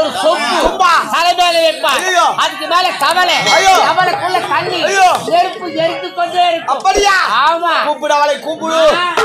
ஒரு சொம்பு சொம்பா? தலை மேல வைப்பார் ஐயோ. அதுக்கு மேல கவலை ஐயோ. கவலைக்குள்ள தண்ணி ஐயோ. நெருப்பு எரித்து கொண்டே இருக்கும் அப்படியா ஆமா கூப்பிடு அவளை கூப்பிடு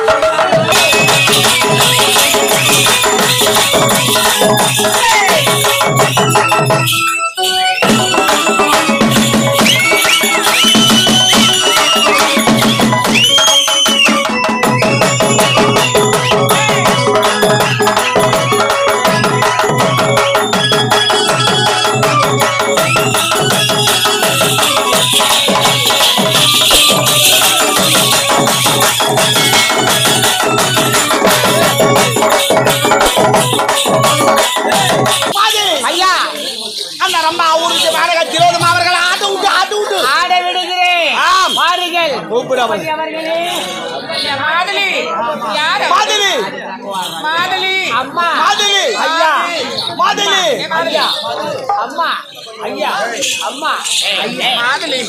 மாதிரி ஐயா அந்த ரம்பா ஊருக்கு நாடக திரோதம் அவர்கள் ஆட்டு விட்டு ஆட்டு விட்டு ஆட விடுகிறேன் ஆம். பாருங்கள் கூப்பிடு அவளை அவர்களே மாதலி யாரு மாதிரி மாதலி அம்மா மாதிரி ஐயா மாதிரி ஐயா அம்மா ஐயா அம்மா மாதலி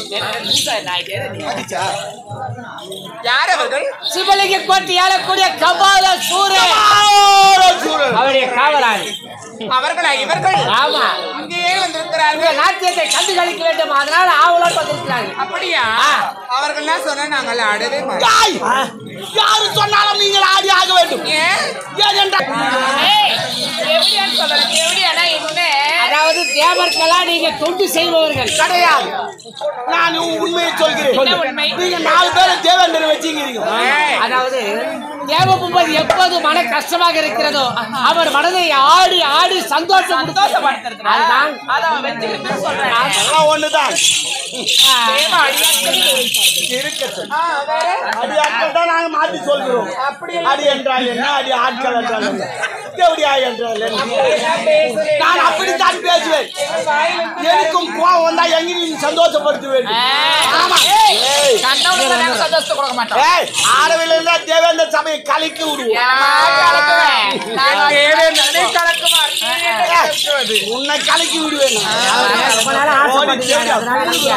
யார் அவர்கள் சிவலிங்க கோட்டி ஆளக்கூடிய கபால சூரன் அவருடைய காவலாளி அவர்களா இவர்கள் ஆமா இங்கேயே வந்திருக்கிறார்கள் நாட்டியத்தை கண்டு கழிக்க வேண்டும் அதனால ஆவலோடு வந்திருக்கிறார்கள் அப்படியா ஆ. அவர்கள் தான் சொன்னா நாங்கள் ஆடவே மாட்டோம் யாய் யாரு சொன்னாலும் நீங்கள் ஆடி ஆக வேண்டும் ஏன் ஏனென்றால் எப்படியான்னு சொல்றேன் எப்படியானா இவங்க அதாவது தேவர்களெல்லாம் நீங்க தொண்டு செய்பவர்கள் கிடையாது நான் உண்மையை சொல்கிறேன் என்ன உண்மை? நீங்க நாலு பேரும் தேவேந்திரன் வச்சுக்கிறீங்க ஏய், அதாவது தேவபூபதி எப்போது மன கஷ்டமாக இருக்கிறதோ அவர் மனதை ஆடி ஆடி சந்தோஷம் சந்தோஷப்படுத்துறதுனா? அதுதான் அதை அவன் வச்சுக்கிட்டு சொல்றேன் எல்லாம் ஒண்ணுதான் தேவ அடியாட்கள். இருக்கட்டும் ஆ, வேற? அடி ஆட்கள் தான் நாங்க மாத்தி சொல்கிறோம் அடி என்றால் என்ன அடி ஆட்கள் என்றால் என்ன தேவடியா என்றால் என்ன நான் பேசுறேன். நான் அப்படித்தான் பேசுவேன் வாயிலிருந்து எனக்கும் கோவம் வந்தா எங்கேயும் சந்தோஷப்படுத்த வேண்டும் ஆமா ஏய், கண்டவனுக்கு நாங்க சந்தோஷத்தை கொடுக்க மாட்டோம் ஏய், ஆடவில்லை என்றால் தேவேந்திர சபையை கலக்கி விடுவோம் ஏமா கலக்குவேன்? நான் தேவேந்திரனை கலக்குவார். நீ என்ன கலக்குவது? உன்னை கலக்கி விடுவேன் ரொம்ப நாளா ஆசைப்பட்டிருக்காரு, அதனால நீங்க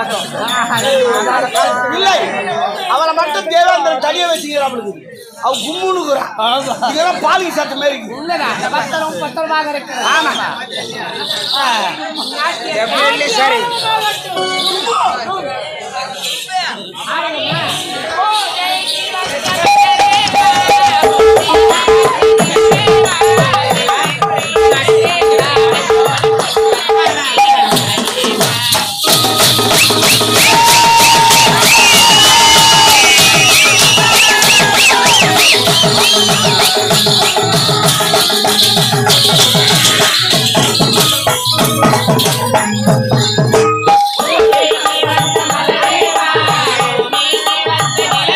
இல்லை அவளை மட்டும் தேவேந்திரன் தனியா வச்சுக்கிறான் அவ கும்முனுக்குறான் இதெல்லாம் பாலிக்கு சட்ட மாதிரி இருக்குது. உள்ளதான் பத்திரம் பத்திரமாக இருக்கிறது ஆமா Definitely சரி. ஆ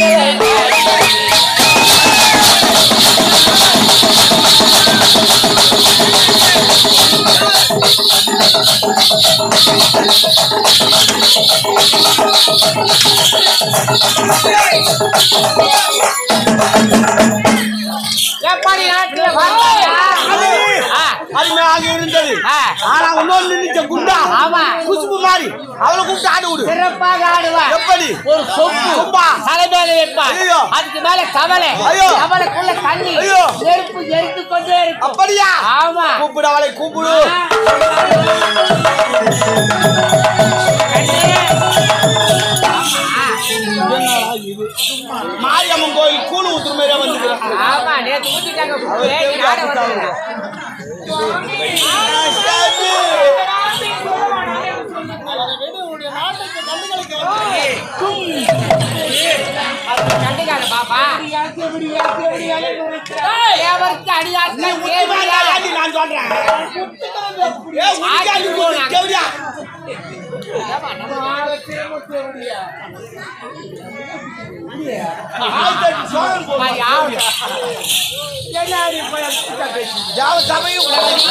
எப்படி நாட்டுல பார்த்தாயா? ஆ, அருமையாக இருந்தது ஆ. ஆனா இன்னொன்னு நின்னுச்ச குண்டா ஆமா. குசும்பு மாதிரி அவளை கூப்பிட்டு ஆட விடு சிறப்பாக ஆடுவா எப்படி ஒரு சொம்பு சொம்பா? தலை மேல வைப்பான் ஐயோ. அதுக்கு மேல கவலை ஐயோ. கவலைக்குள்ள தண்ணி ஐயோ. நெருப்பு எரித்து கொண்டே இருக்கும் அப்படியா ஆமா கூப்பிடு அவளை கூப்பிடு மாரியம்மன் கோயில் கூழு ஊத்துற மாதிரியா வந்துக்கிறேன் ஆமா நேத்து ஊத்திட்டாங்க ஏய், ஆட வந்துடுறா. அது கண்டுக்காத பாப்பா தேவருக்கு அடியாட்கள் தேவையா? நான் சொல்றேன் ஏய், உனக்கு அடி போடு, கேவடியா? ஆயிரத்தி சோழன் போடு. மாதிரி ஆவட்டும். யாவ சபையும்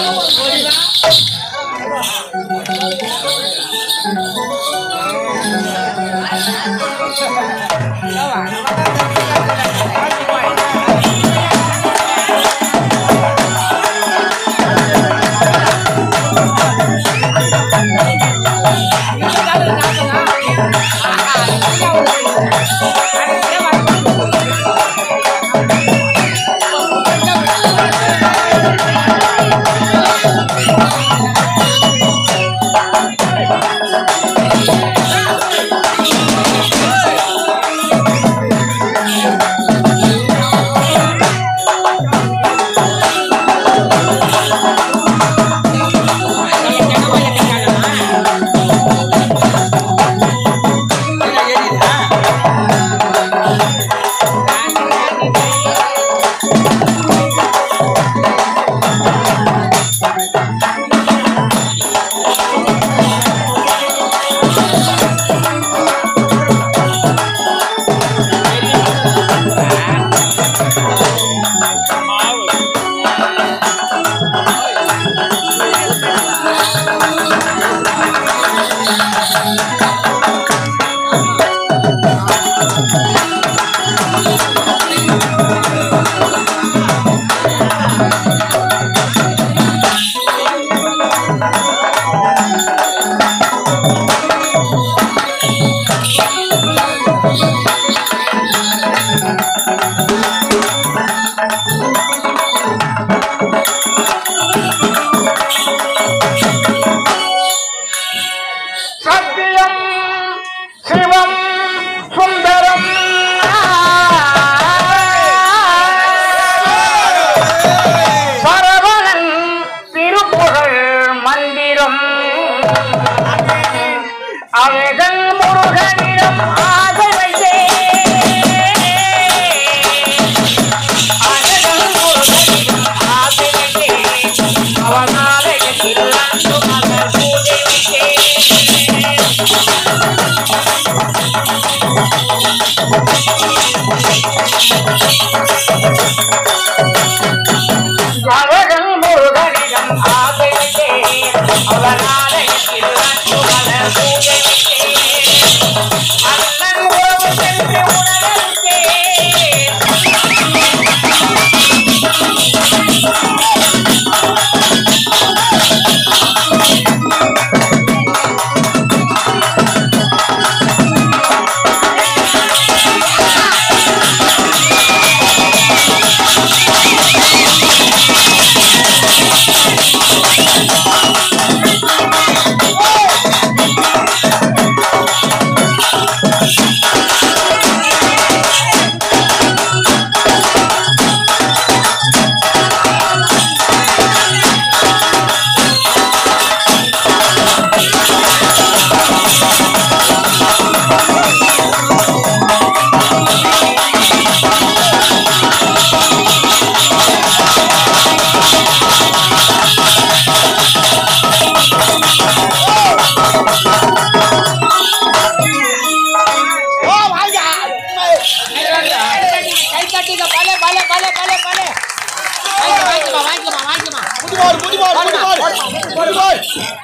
சத்தியம் சிவம் சுந்தரம் சரவணன் திருப்புகழ் மந்திரம் அழகன் முருகனிடம் ஆதரவே அழகன் முருகனிடம் ஆதரவே அவனாலயத்தில் அன்பு மலர் பூஜை வைத்தேன் அழகன் முருகனிடம் ஆசை வைத்தேன் அவனாலயத்தில் அன்பு மலர் பூஜை வைத்தேன் அண்ணன் உறவு சென்று உணர்ந்தேன் போடு குடி போடு குடி போடு குடி போடு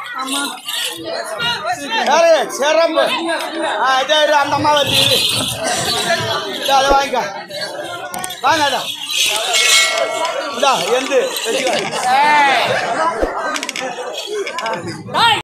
யாரு சிறப்பு ஆ இதே இரு, அந்த அம்மா வச்சு இரு. இதோ, அதை வாங்கிக்க வாங்க அதான் இந்தா எந்து வச்சுக்க ஏய்.